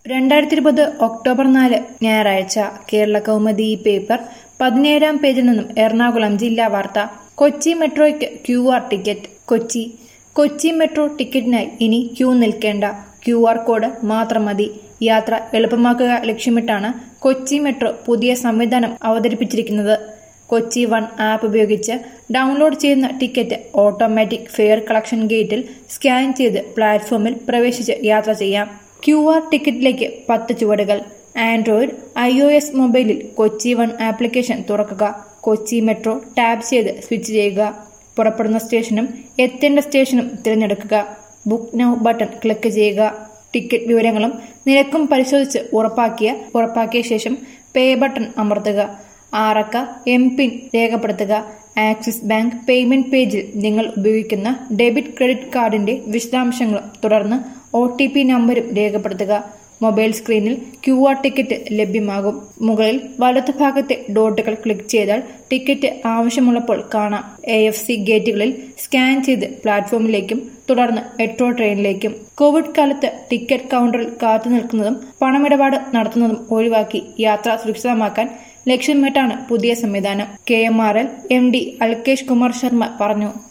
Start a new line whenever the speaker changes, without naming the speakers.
രണ്ടായിരത്തി ഇരുപത് ഒക്ടോബർ നാല് ഞായറാഴ്ച കേരള കൗമുദി ഈ പേപ്പർ പതിനേഴാം പേജിൽ നിന്നും എറണാകുളം ജില്ലാ വാർത്ത കൊച്ചി മെട്രോയ്ക്ക് Q R ticket Kochi Kochi metro ടിക്കറ്റിനായി ഇനി ക്യൂ നിൽക്കേണ്ട ക്യു ആർ കോഡ് മാത്രം മതി യാത്ര എളുപ്പമാക്കുക ലക്ഷ്യമിട്ടാണ് കൊച്ചി മെട്രോ പുതിയ സംവിധാനം അവതരിപ്പിച്ചിരിക്കുന്നത് കൊച്ചി വൺ ആപ്പ് ഉപയോഗിച്ച് ഡൗൺലോഡ് ചെയ്യുന്ന ടിക്കറ്റ് ഓട്ടോമാറ്റിക് ഫെയർ കളക്ഷൻ ഗേറ്റിൽ സ്കാൻ ചെയ്ത് പ്ലാറ്റ്ഫോമിൽ പ്രവേശിച്ച് യാത്ര ചെയ്യാം ക്യു ആർ ടിക്കറ്റിലേക്ക് പത്ത് ചുവടുകൾ ആൻഡ്രോയിഡ് ഐ ഒ എസ് മൊബൈലിൽ കൊച്ചി വൺ ആപ്ലിക്കേഷൻ തുറക്കുക കൊച്ചി മെട്രോ ടാപ്പ് ചെയ്ത് സ്വിച്ച് ചെയ്യുക പുറപ്പെടുന്ന സ്റ്റേഷനും എത്തേണ്ട സ്റ്റേഷനും തിരഞ്ഞെടുക്കുക ബുക്ക് നൗ ബട്ടൺ ക്ലിക്ക് ചെയ്യുക ടിക്കറ്റ് വിവരങ്ങളും നിരക്കും പരിശോധിച്ച് ഉറപ്പാക്കിയ ഉറപ്പാക്കിയ ശേഷം പേ ബട്ടൺ അമർത്തുക ആറക്ക എം പിൻ രേഖപ്പെടുത്തുക ആക്സിസ് ബാങ്ക് പേയ്മെന്റ് പേജിൽ നിങ്ങൾ ഉപയോഗിക്കുന്ന ഡെബിറ്റ് ക്രെഡിറ്റ് കാർഡിന്റെ വിശദാംശങ്ങളും തുടർന്ന് ഒ ടി പി നമ്പരും രേഖപ്പെടുത്തുക മൊബൈൽ സ്ക്രീനിൽ ക്യു ആർ ടിക്കറ്റ് ലഭ്യമാകും മുകളിൽ വലതു ഭാഗത്തെ ഡോട്ടുകൾ ക്ലിക്ക് ചെയ്താൽ ടിക്കറ്റ് ആവശ്യമുള്ളപ്പോൾ കാണാം എ എഫ് സി ഗേറ്റുകളിൽ സ്കാൻ ചെയ്ത് പ്ലാറ്റ്ഫോമിലേക്കും തുടർന്ന് മെട്രോ ട്രെയിനിലേക്കും കോവിഡ് കാലത്ത് ടിക്കറ്റ് കൗണ്ടറിൽ കാത്തു നിൽക്കുന്നതും പണമിടപാട് നടത്തുന്നതും ഒഴിവാക്കി യാത്ര സുരക്ഷിതമാക്കാൻ ലക്ഷ്യമിട്ടാണ് പുതിയ സംവിധാനം K M R L M D Alkesh Kumar Sharma പറഞ്ഞു